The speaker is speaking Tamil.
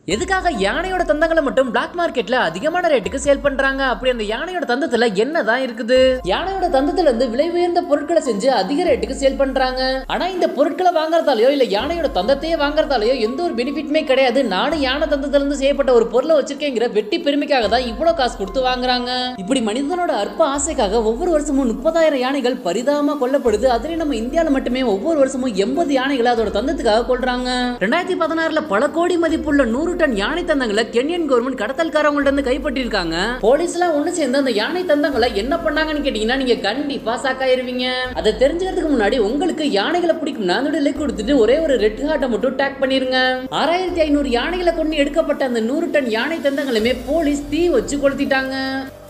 எதுக்காக யானையோட தந்தங்களை மட்டும் பிளாக் மார்க்கெட்ல அதிகமான ரேட்டுக்கு சேல் பண்றாங்க அப்படி அந்த யானையோட தந்தத்துல என்னதான் இருக்குது யானையோட தந்தத்துல இருந்து விலை உயர்ந்த பொருட்களை செஞ்சு அதிக ரேட்டுக்கு சேல் பண்றாங்க ஆனா இந்த பொருட்களை வாங்குறதாலயோ இல்ல யானையோட தந்தத்தையே வாங்குறதாலயோ எந்த ஒரு பெனிஃபிட்மே கிடையாது நானும் யானை தந்தத்துல இருந்து செய்யப்பட்ட ஒரு பொருளை வச்சிருக்கேங்கிற வெட்டி பெருமைக்காக தான் இவ்வளவு காசு கொடுத்து வாங்குறாங்க இப்படி மனிதனோட அற்ப ஆசைக்காக ஒவ்வொரு வருஷமும் முப்பதாயிரம் யானைகள் பரிதாபமா கொல்லப்படுது அதுலயும் நம்ம இந்தியால மட்டுமே ஒவ்வொரு வருஷமும் எண்பது யானைகளை அதோட தந்தத்துக்காக கொள்றாங்க ரெண்டாயிரத்தி பதினாறுல பல கோடி மதிப்புள்ள நூறு டன் யானை தந்தங்களை கென்யன் கவர்மெண்ட் கடத்தல்காரங்கள்ட்ட இருந்து கைப்பற்றிருக்காங்க போலீஸ்லாம் ஒண்ணு சேர்ந்து அந்த யானை தந்தங்களை என்ன பண்ணாங்கன்னு கேட்டீங்கன்னா நீங்க கண்டிப்பா சாக்காயிருவீங்க அதை தெரிஞ்சுக்கிறதுக்கு முன்னாடி உங்களுக்கு யானைகளை பிடிக்கும்னா அதோட லிக் கொடுத்துட்டு ஒரே ஒரு ரெட் ஹார்ட்டை மட்டும் டேக் பண்ணிருங்க ஆறாயிரத்தி ஐநூறு யானைகளை கொண்டு எடுக்கப்பட்ட அந்த நூறு டன் யானை தந்தங்களுமே போலீஸ் தீ வச்சு கொளுத்திட்டாங்க